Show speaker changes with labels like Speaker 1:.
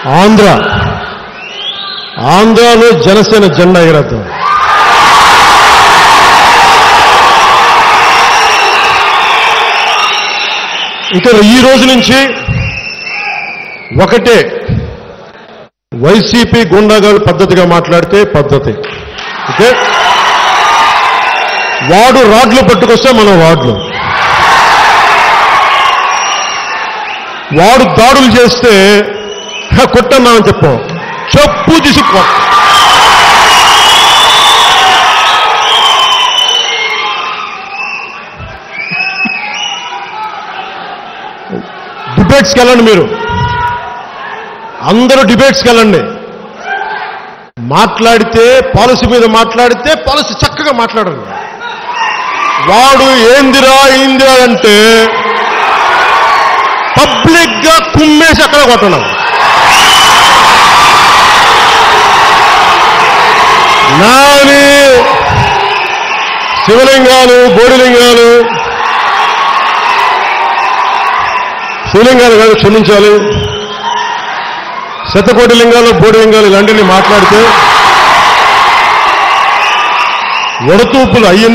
Speaker 1: ఆంధ్ర ఆంధ్రాలో జనసేన జెండా ఎగరేద్దాం ఇక ఈ రోజు నుంచి ఒకటే వైసీపీ గుండాగాలు పద్ధతిగా మాట్లాడితే పద్ధతి ఓకే వాడు రాడ్లు పట్టుకొస్తే మనం వాడ్లు వాడు దాడులు చేస్తే "హ, కొట్టన్నామని చెప్పాం చెప్పు తీసుకో డిబేట్స్కి వెళ్ళండి మీరు అందరూ డిబేట్స్కి వెళ్ళండి మాట్లాడితే పాలసీ మీద మాట్లాడితే పాలసీ చక్కగా మాట్లాడండి వాడు ఏందిరా ఏందిరా అంటే పబ్లిక్ గా కుమ్మేసి అక్కడ కొట్టడం నాని శివలింగాలు బోడిలింగాలు శివలింగాలు కాదు క్షమించాలి శతకోటి లింగాలు బోడిలింగాలు ఇలాంటివి మాట్లాడితే వడతూపులు అయ్యింది